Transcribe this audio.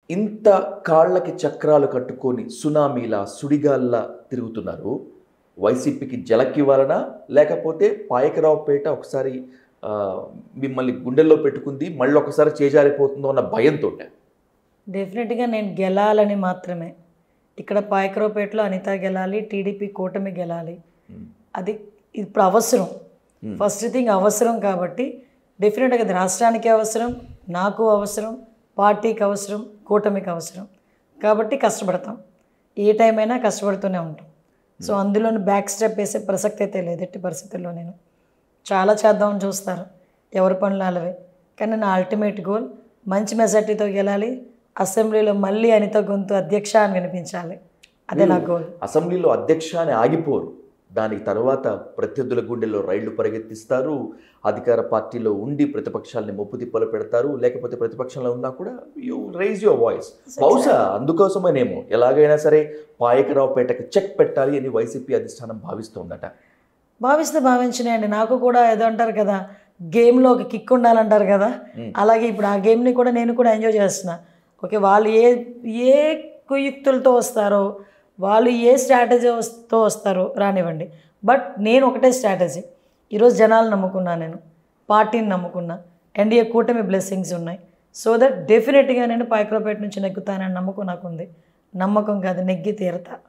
ఇంత కాళ్ళకి చక్రాలు కట్టుకొని సునామీలా సుడిగాల్లా తిరుగుతున్నారు వైసీపీకి జలక్కివ్వాలనా లేకపోతే పాయకరావుపేట ఒకసారి ఆ, మిమ్మల్ని గుండెల్లో పెట్టుకుంది మళ్ళీ ఒకసారి చేజారిపోతుందో అన్న భయంతో డెఫినెట్గా నేను గెలాలని మాత్రమే ఇక్కడ పాయకరావుపేటలో అనిత గెలాలి టీడీపీ కూటమి గెలాలి అది ఇప్పుడు అవసరం ఫస్ట్ థింగ్ అవసరం కాబట్టి డెఫినెట్గా అది రాష్ట్రానికి అవసరం నాకు అవసరం పార్టీకి అవసరం కూటమికి అవసరం కాబట్టి కష్టపడతాం ఏ టైం అయినా కష్టపడుతూనే ఉంటాం సో అందులోని బ్యాక్ స్టెప్ వేసే ప్రసక్తి అయితే లేదు ఎట్టి పరిస్థితుల్లో నేను చాలా చేద్దామని చూస్తారు ఎవరి పనులు అలావే కానీ నా అల్టిమేట్ గోల్ మంచి మెజార్టీతో గెలాలి అసెంబ్లీలో మళ్ళీ అనిత గొంతు అధ్యక్ష అని వినిపించాలి అదే నా గోల్ అసెంబ్లీలో అధ్యక్ష అని ఆగిపోరు దానికి తర్వాత ప్రత్యర్థుల గుండెల్లో రైళ్లు పరిగెత్తిస్తారు అధికార పార్టీలో ఉండి ప్రతిపక్షాలని మొప్పు తిప్పలు పెడతారు లేకపోతే ప్రతిపక్షంలో ఉన్నా కూడా యూ రైజ్ యువర్ వాయిస్ బహుశా అందుకోసమేనేమో ఎలాగైనా సరే పాయకరావుపేటకి చెక్ పెట్టాలి అని వైసీపీ అధిష్టానం భావిస్తోందట భావిస్తే భావించినాయండి నాకు కూడా ఏదో అంటారు కదా గేమ్లో ఒక కిక్ ఉండాలంటారు కదా అలాగే ఇప్పుడు ఆ గేమ్ని కూడా నేను కూడా ఎంజాయ్ చేస్తున్నా ఓకే వాళ్ళు ఏ ఏ కుయుక్తులతో వస్తారో వాళ్ళు ఏ స్ట్రాటజీతో వస్తారో రానివ్వండి బట్ నేను ఒకటే స్ట్రాటజీ ఈరోజు జనాలు నమ్ముకున్నా నేను పార్టీని నమ్ముకున్నా ఎన్డీఏ కూటమి బ్లెస్సింగ్స్ ఉన్నాయి సో దట్ డెఫినెట్గా నేను పాయకరావుపేట నుంచి నెగ్గుతానని నమ్మకం నాకు ఉంది నమ్మకం కాదు నెగ్గి తీరతా